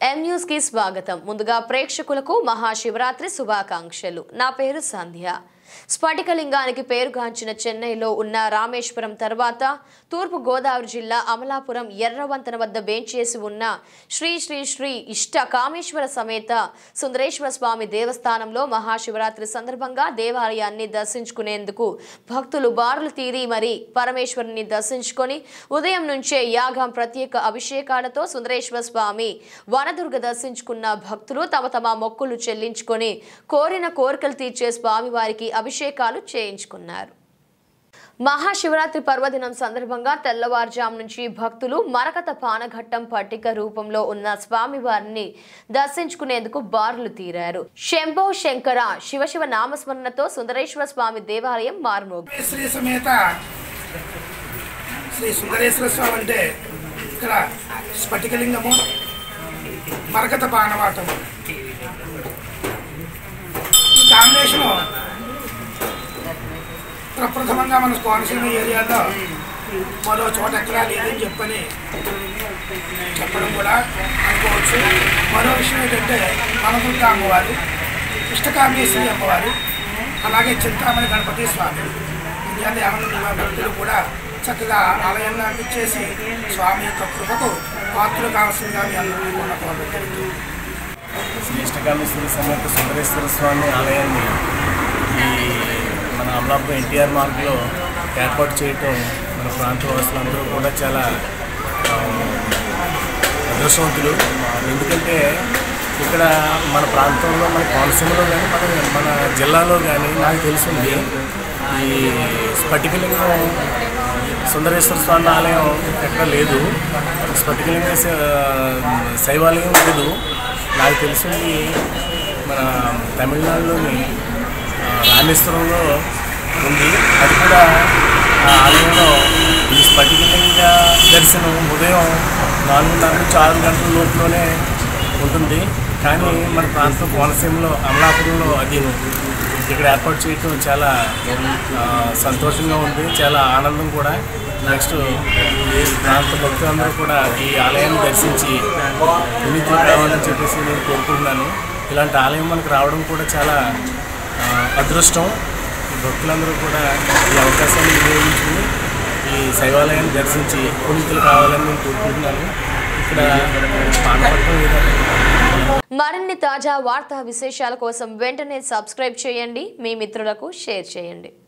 M news కి స్వాగతం ముందుగా ప్రేక్షకులకు మహాశివరాత్రి శుభాకాంక్షలు నా పేరు సంధ్య స్ఫటికలింగానికి పేరుగాంచిన చెన్నైలో ఉన్న రామేశ్వరం తర్వాత తూర్పు గోదావరి జిల్లా అమలాపురం ఎర్రవంతన వద్ద వేంచేసి ఉన్న శ్రీ శ్రీ శ్రీ ఇష్ట కామేశ్వర సమేత సుందరేశ్వర స్వామి దేవస్థానంలో మహాశివరాత్రి సందర్భంగా దేవాలయాన్ని దర్శించుకునేందుకు భక్తులు బారులు తీరి మరి పరమేశ్వరుని దర్శించుకొని ఉదయం నుంచే యాగం ప్రత్యేక అభిషేకాలతో సుందరేశ్వర స్వామి వనదుర్గ దర్శించుకున్న భక్తులు తమ తమ మొక్కులు చెల్లించుకొని కోరిన కోరికలు తీర్చే స్వామివారికి అభిషేకాలు చేయించుకున్నారు మహాశివరాత్రి పర్వదినం సందర్భంగా తెల్లవారుజాము నుంచి భక్తులు మరకత పానఘట్టం పట్టిక రూపంలో ఉన్న స్వామివారిని దర్శించుకునేందుకు బారులు తీరారు శంభో శంకర శివశివ నామస్మరణతో సుందరేశ్వర స్వామి దేవాలయం మారుమోగు శ్రీ సమేత శ్రీ సుందరేశ్వర స్వామి అంటే ఇక్కడ స్ఫటికలింగము మరకత పానవాటము ఈ కాంబినేషను ప్రప్రథమంగా మన కోనసీమ ఏరియాలో మరో చోట ఎక్కడా లేదని చెప్పని చెప్పడం కూడా అనుకోవచ్చు మరో విషయం ఏంటంటే మనదుర్గ అమ్మవారు ఇష్టకామేశ్వరి అమ్మవారు అలాగే చింతామణి గణపతి స్వామి ఇత్యాది అనంతర భక్తులు కూడా చక్కగా ఆలయంలో అనిపించేసి స్వామి యొక్క కృపకు పాత్రలు కావాల్సిందిగా మీ అందరినీ కూడా కోరడం జరిగింది శ్రీ ఇష్టకామేశ్వర సమేత సుందరేశ్వర స్వామి ఆలయాన్ని ఈ మన అమలాపురం ఎన్టీఆర్ మార్గ్లో ఏర్పాటు చేయటం మన ప్రాంత వాసులందరూ కూడా చాలా ఆ, అదృష్టవంతులు ఎందుకంటే ఇక్కడ మన ప్రాంతంలో మన కోనసీమలో కానీ మన మన జిల్లాలో కానీ నాకు తెలిసింది ఈ స్ఫటికలింగం సుందరేశ్వర స్వామి ఆలయం ఎక్కడ లేదు స్ఫటికలింగ శ- శైవాలయం లేదు నాకు తెలిసింది మన తమిళనాడులోని ఆ, రామేశ్వరంలో ఉంది అది కూడా ఆ ఆలయంలో ఈ స్ఫటికలింగ దర్శనం ఉదయం నాలుగున్నర నుంచి ఆరు గంటల లోపులోనే ఉంటుంది కానీ మన ప్రాంతం కోనసీమలో అమలాపురంలో అది ఇక్కడ ఏర్పాటు చేయటం చాలా ఆ, సంతోషంగా ఉంది చాలా ఆనందం కూడా నెక్స్ట్ ఈ ప్రాంత భక్తులందరూ కూడా ఈ ఆలయాన్ని దర్శించి పునీతులు కావాలని చెప్పేసి నేను కోరుకుంటున్నాను ఇలాంటి ఆలయం మనకు రావడం కూడా చాలా ఆ, అదృష్టం ఈ భక్తులందరూ కూడా ఈ అవకాశాన్ని వినియోగించుకుని ఈ శైవాలయాన్ని దర్శించి పునీతులు కావాలని నేను కోరుకుంటున్నాను ఇక్కడ పానపట్నం ఏదైనా మరిన్ని తాజా వార్తా విశేషాల కోసం వెంటనే సబ్స్క్రైబ్ చేయండి మీ మిత్రులకు షేర్ చేయండి